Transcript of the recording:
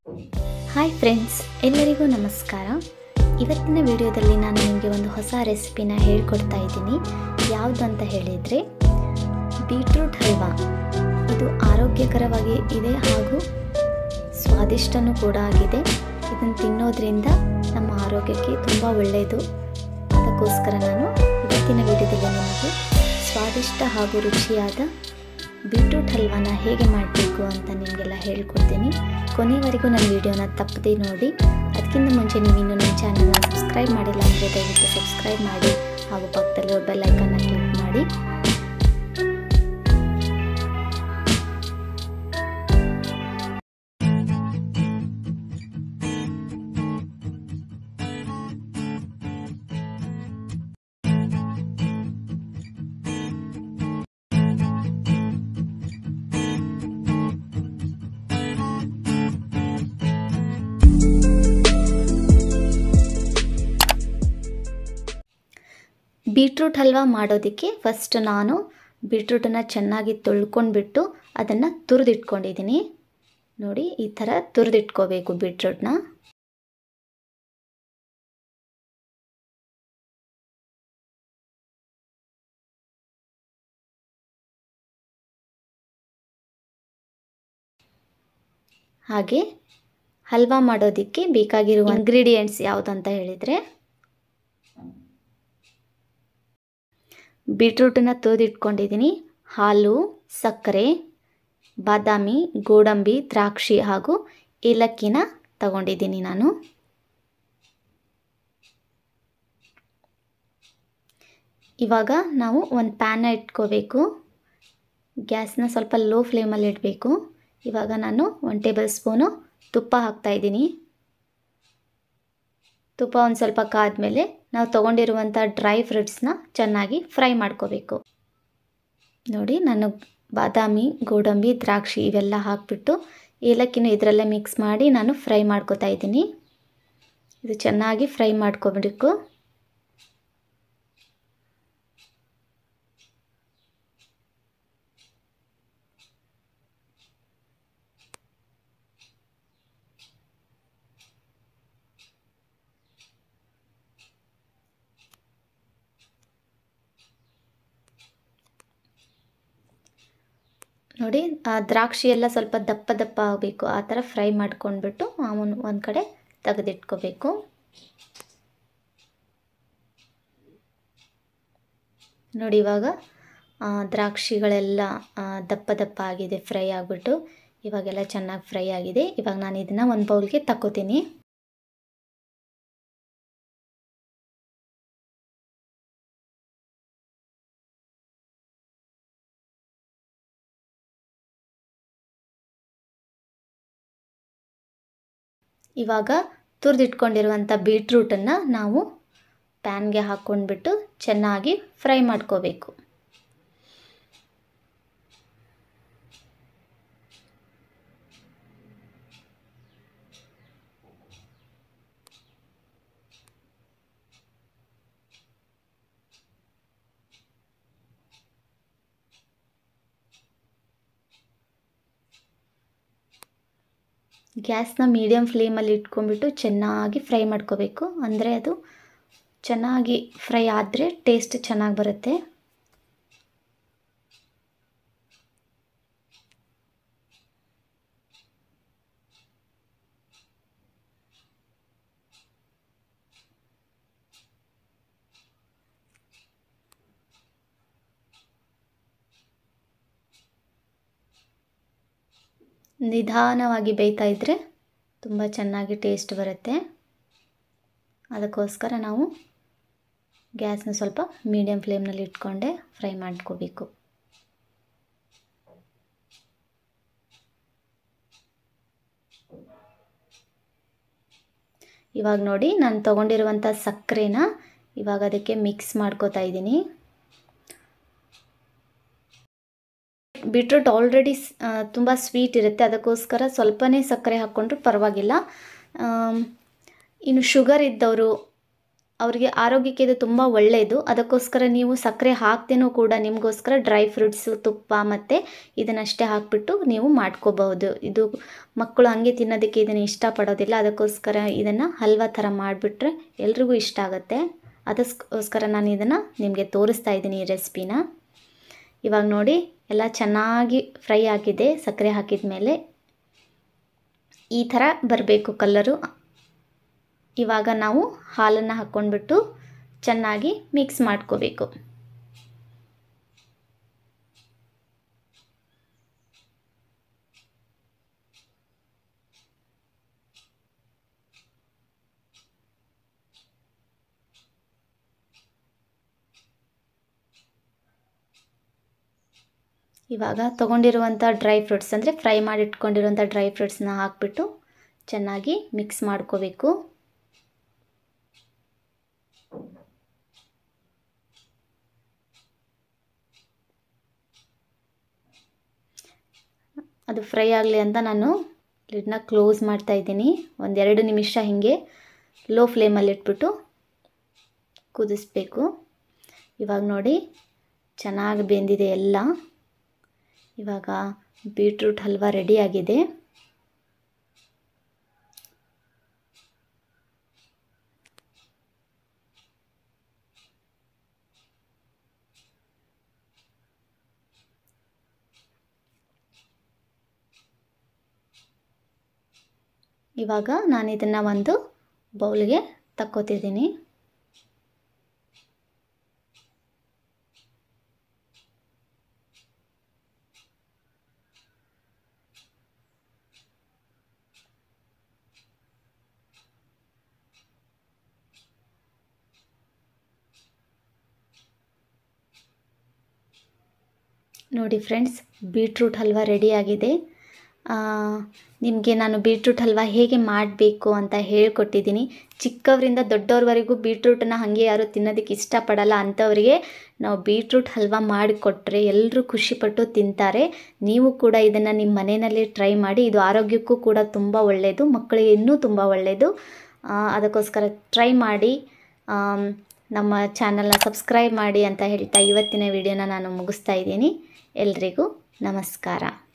hi friends ಎಲ್ಲರಿಗೂ ನಮಸ್ಕಾರ ಇವತ್ತಿನ ವಿಡಿಯೋದಲ್ಲಿ ನಾನು ನಿಮಗೆ ಒಂದು ಹೊಸ ರೆಸಿಪಿನ ಹೇಳ್ಕೊಡ್ತಾ ಇದ್ದೀನಿ ಯಾವುದು ಅಂತ ಹೇಳಿದರೆ ಬೀಟ್ರೂಟ್ ಹಲ್ವಾ ಇದು ಆರೋಗ್ಯಕರವಾಗಿ ಇದೆ ಹಾಗೂ ಸ್ವಾದಿಷ್ಟನೂ ಕೂಡ ಆಗಿದೆ ಇದನ್ನು ತಿನ್ನೋದ್ರಿಂದ ನಮ್ಮ ಆರೋಗ್ಯಕ್ಕೆ ತುಂಬ ಒಳ್ಳೆಯದು ಅದಕ್ಕೋಸ್ಕರ ನಾನು ಇವತ್ತಿನ ವಿಡಿಯೋದಲ್ಲಿ ನಿಮಗೆ ಸ್ವಾದಿಷ್ಟ ಹಾಗೂ ರುಚಿಯಾದ ಬೀಟ್ರೂಟ್ ಹಲ್ವಾನ ಹೇಗೆ ಮಾಡಬೇಕು ಅಂತ ನಿಮಗೆಲ್ಲ ಹೇಳ್ಕೊಡ್ತೀನಿ ಕೊನೆಯವರೆಗೂ ನನ್ನ ವಿಡಿಯೋನ ತಪ್ಪದೇ ನೋಡಿ ಅದಕ್ಕಿಂತ ಮುಂಚೆ ನೀವು ಇನ್ನೂ ನನ್ನ ಚಾನಲ್ನ ಸಬ್ಸ್ಕ್ರೈಬ್ ಮಾಡಿಲ್ಲ ಅಂದರೆ ದಯವಿಟ್ಟು ಸಬ್ಸ್ಕ್ರೈಬ್ ಮಾಡಿ ಹಾಗೂ ಪಕ್ಕದಲ್ಲಿರೋ ಬೆಲ್ ಐಕನ್ನ ಕ್ಲಿಕ್ ಮಾಡಿ ಬೀಟ್ರೂಟ್ ಹಲ್ವಾ ಮಾಡೋದಕ್ಕೆ ಫಸ್ಟ್ ನಾನು ಬೀಟ್ರೂಟನ್ನು ಚೆನ್ನಾಗಿ ತೊಳ್ಕೊಂಡ್ಬಿಟ್ಟು ಅದನ್ನು ತುರಿದಿಟ್ಕೊಂಡಿದ್ದೀನಿ ನೋಡಿ ಈ ಥರ ತುರಿದಿಟ್ಕೋಬೇಕು ಬೀಟ್ರೂಟ್ನ ಹಾಗೆ ಹಲ್ವಾ ಮಾಡೋದಕ್ಕೆ ಬೇಕಾಗಿರುವ ಇಂಗ್ರೀಡಿಯೆಂಟ್ಸ್ ಯಾವುದು ಅಂತ ಹೇಳಿದರೆ ಬೀಟ್ರೂಟನ್ನು ತೊಳೆದಿಟ್ಕೊಂಡಿದ್ದೀನಿ ಹಾಲು ಸಕ್ಕರೆ ಬಾದಾಮಿ ಗೋಡಂಬಿ ದ್ರಾಕ್ಷಿ ಹಾಗೂ ಏಲಕ್ಕಿನ ತಗೊಂಡಿದ್ದೀನಿ ನಾನು ಇವಾಗ ನಾವು ಒಂದು ಪ್ಯಾನ ಇಟ್ಕೋಬೇಕು ಗ್ಯಾಸ್ನ ಸ್ವಲ್ಪ ಲೋ ಫ್ಲೇಮಲ್ಲಿ ಇಡಬೇಕು ಇವಾಗ ನಾನು ಒನ್ ಟೇಬಲ್ ಸ್ಪೂನು ತುಪ್ಪ ಹಾಕ್ತಾಯಿದ್ದೀನಿ ತುಪ್ಪ ಒಂದು ಸ್ವಲ್ಪ ಕಾದ್ಮೇಲೆ ನಾವು ತೊಗೊಂಡಿರುವಂಥ ಡ್ರೈ ಫ್ರೂಟ್ಸ್ನ ಚೆನ್ನಾಗಿ ಫ್ರೈ ಮಾಡ್ಕೋಬೇಕು ನೋಡಿ ನಾನು ಬಾದಾಮಿ ಗೋಡಂಬಿ ದ್ರಾಕ್ಷಿ ಇವೆಲ್ಲ ಹಾಕಿಬಿಟ್ಟು ಏಲಕ್ಕಿನ ಇದರಲ್ಲೇ ಮಿಕ್ಸ್ ಮಾಡಿ ನಾನು ಫ್ರೈ ಮಾಡ್ಕೋತಾ ಇದ್ದೀನಿ ಇದು ಚೆನ್ನಾಗಿ ಫ್ರೈ ಮಾಡ್ಕೋಬೇಕು ನೋಡಿ ಆ ದ್ರಾಕ್ಷಿ ಎಲ್ಲ ಸ್ವಲ್ಪ ದಪ್ಪ ದಪ್ಪ ಆಗಬೇಕು ಆ ಥರ ಫ್ರೈ ಮಾಡ್ಕೊಂಡ್ಬಿಟ್ಟು ಅವನು ಒಂದು ಕಡೆ ತೆಗೆದಿಟ್ಕೋಬೇಕು ನೋಡಿ ಇವಾಗ ದ್ರಾಕ್ಷಿಗಳೆಲ್ಲ ದಪ್ಪ ದಪ್ಪ ಆಗಿದೆ ಫ್ರೈ ಆಗಿಬಿಟ್ಟು ಇವಾಗೆಲ್ಲ ಚೆನ್ನಾಗಿ ಫ್ರೈ ಆಗಿದೆ ಇವಾಗ ನಾನು ಇದನ್ನು ಒಂದು ಬೌಲ್ಗೆ ತಗೋತೀನಿ ಇವಾಗ ತುರಿದಿಟ್ಕೊಂಡಿರುವಂಥ ಬೀಟ್ರೂಟನ್ನು ನಾವು ಪ್ಯಾನ್ಗೆ ಹಾಕ್ಕೊಂಡ್ಬಿಟ್ಟು ಚೆನ್ನಾಗಿ ಫ್ರೈ ಮಾಡ್ಕೋಬೇಕು ಗ್ಯಾಸ್ನ ಮೀಡಿಯಮ್ ಫ್ಲೇಮಲ್ಲಿ ಇಟ್ಕೊಂಡ್ಬಿಟ್ಟು ಚೆನ್ನಾಗಿ ಫ್ರೈ ಮಾಡ್ಕೋಬೇಕು ಅಂದರೆ ಅದು ಚೆನ್ನಾಗಿ ಫ್ರೈ ಆದರೆ ಟೇಸ್ಟ್ ಚೆನ್ನಾಗಿ ಬರುತ್ತೆ ನಿಧಾನವಾಗಿ ಬೇಯ್ತಾ ಇದ್ದರೆ ತುಂಬ ಚೆನ್ನಾಗಿ ಟೇಸ್ಟ್ ಬರುತ್ತೆ ಅದಕ್ಕೋಸ್ಕರ ನಾವು ಗ್ಯಾಸ್ನ ಸ್ವಲ್ಪ ಮೀಡಿಯಮ್ ಫ್ಲೇಮ್ನಲ್ಲಿ ಇಟ್ಕೊಂಡೆ ಫ್ರೈ ಮಾಡ್ಕೋಬೇಕು ಇವಾಗ ನೋಡಿ ನಾನು ತೊಗೊಂಡಿರುವಂಥ ಸಕ್ಕರೆನ ಇವಾಗ ಅದಕ್ಕೆ ಮಿಕ್ಸ್ ಮಾಡ್ಕೋತಾ ಇದ್ದೀನಿ ಬೀಟ್ರೂಟ್ ಆಲ್ರೆಡಿ ತುಂಬ ಸ್ವೀಟ್ ಇರುತ್ತೆ ಅದಕ್ಕೋಸ್ಕರ ಸ್ವಲ್ಪನೇ ಸಕ್ಕರೆ ಹಾಕ್ಕೊಂಡ್ರೂ ಪರವಾಗಿಲ್ಲ ಇನ್ನು ಶುಗರ್ ಇದ್ದವರು ಅವರಿಗೆ ಆರೋಗ್ಯಕ್ಕೆ ಇದು ತುಂಬ ಒಳ್ಳೆಯದು ಅದಕ್ಕೋಸ್ಕರ ನೀವು ಸಕ್ಕರೆ ಹಾಕ್ದೇನೂ ಕೂಡ ನಿಮಗೋಸ್ಕರ ಡ್ರೈ ಫ್ರೂಟ್ಸು ತುಪ್ಪ ಮತ್ತು ಇದನ್ನಷ್ಟೇ ಹಾಕಿಬಿಟ್ಟು ನೀವು ಮಾಡ್ಕೋಬಹುದು ಇದು ಮಕ್ಕಳು ಹಂಗೆ ತಿನ್ನೋದಕ್ಕೆ ಇದನ್ನು ಇಷ್ಟಪಡೋದಿಲ್ಲ ಅದಕ್ಕೋಸ್ಕರ ಇದನ್ನು ಹಲ್ವಾ ಥರ ಮಾಡಿಬಿಟ್ರೆ ಎಲ್ರಿಗೂ ಇಷ್ಟ ಆಗುತ್ತೆ ಅದಕ್ಕೋಸ್ಕರ ನಾನು ಇದನ್ನು ನಿಮಗೆ ತೋರಿಸ್ತಾ ಇದ್ದೀನಿ ಈ ರೆಸಿಪಿನ ಇವಾಗ ನೋಡಿ ಎಲ್ಲ ಚೆನ್ನಾಗಿ ಫ್ರೈ ಆಗಿದೆ ಸಕ್ಕರೆ ಹಾಕಿದ ಮೇಲೆ ಈ ಥರ ಬರಬೇಕು ಕಲ್ಲರು ಇವಾಗ ನಾವು ಹಾಲನ್ನು ಹಾಕ್ಕೊಂಡ್ಬಿಟ್ಟು ಚೆನ್ನಾಗಿ ಮಿಕ್ಸ್ ಮಾಡ್ಕೋಬೇಕು ಇವಾಗ ತೊಗೊಂಡಿರುವಂಥ ಡ್ರೈ ಫ್ರೂಟ್ಸ್ ಅಂದರೆ ಫ್ರೈ ಮಾಡಿ ಇಟ್ಕೊಂಡಿರುವಂಥ ಡ್ರೈ ಫ್ರೂಟ್ಸ್ನ ಹಾಕ್ಬಿಟ್ಟು ಚೆನ್ನಾಗಿ ಮಿಕ್ಸ್ ಮಾಡ್ಕೋಬೇಕು ಅದು ಫ್ರೈ ಆಗಲಿ ಅಂತ ನಾನು ಲಿಡ್ನ ಕ್ಲೋಸ್ ಮಾಡ್ತಾ ಇದ್ದೀನಿ ಒಂದೆರಡು ನಿಮಿಷ ಹೀಗೆ ಲೋ ಫ್ಲೇಮಲ್ಲಿ ಇಟ್ಬಿಟ್ಟು ಕುದಿಸ್ಬೇಕು ಇವಾಗ ನೋಡಿ ಚೆನ್ನಾಗಿ ಬೆಂದಿದೆ ಎಲ್ಲ ಇವಾಗ ಬೀಟ್ರೂಟ್ ಹಲ್ವಾ ರೆಡಿಯಾಗಿದೆ ಇವಾಗ ನಾನು ಇದನ್ನು ಒಂದು ಬೌಲ್ಗೆ ತಕ್ಕೋತಿದ್ದೀನಿ ನೋಡಿ ಫ್ರೆಂಡ್ಸ್ ಬೀಟ್ರೂಟ್ ಹಲ್ವಾ ರೆಡಿಯಾಗಿದೆ ನಿಮಗೆ ನಾನು ಬೀಟ್ರೂಟ್ ಹಲ್ವಾ ಹೇಗೆ ಮಾಡಬೇಕು ಅಂತ ಹೇಳ್ಕೊಟ್ಟಿದ್ದೀನಿ ಚಿಕ್ಕವರಿಂದ ದೊಡ್ಡವ್ರವರೆಗೂ ಬೀಟ್ರೂಟನ್ನು ಹಾಗೆ ಯಾರು ತಿನ್ನೋದಕ್ಕೆ ಇಷ್ಟಪಡಲ್ಲ ಅಂಥವರಿಗೆ ನಾವು ಬೀಟ್ರೂಟ್ ಹಲ್ವಾ ಮಾಡಿಕೊಟ್ರೆ ಎಲ್ಲರೂ ಖುಷಿಪಟ್ಟು ತಿಂತಾರೆ ನೀವು ಕೂಡ ಇದನ್ನು ನಿಮ್ಮ ಮನೆಯಲ್ಲಿ ಟ್ರೈ ಮಾಡಿ ಇದು ಆರೋಗ್ಯಕ್ಕೂ ಕೂಡ ತುಂಬ ಒಳ್ಳೆಯದು ಮಕ್ಕಳಿಗೆ ಇನ್ನೂ ತುಂಬ ಒಳ್ಳೆಯದು ಅದಕ್ಕೋಸ್ಕರ ಟ್ರೈ ಮಾಡಿ ನಮ್ಮ ಚಾನಲ್ನ ಸಬ್ಸ್ಕ್ರೈಬ್ ಮಾಡಿ ಅಂತ ಹೇಳ್ತಾ ಇವತ್ತಿನ ವಿಡಿಯೋನ ನಾನು ಮುಗಿಸ್ತಾ ಇದ್ದೀನಿ ಎಲ್ರಿಗೂ ನಮಸ್ಕಾರ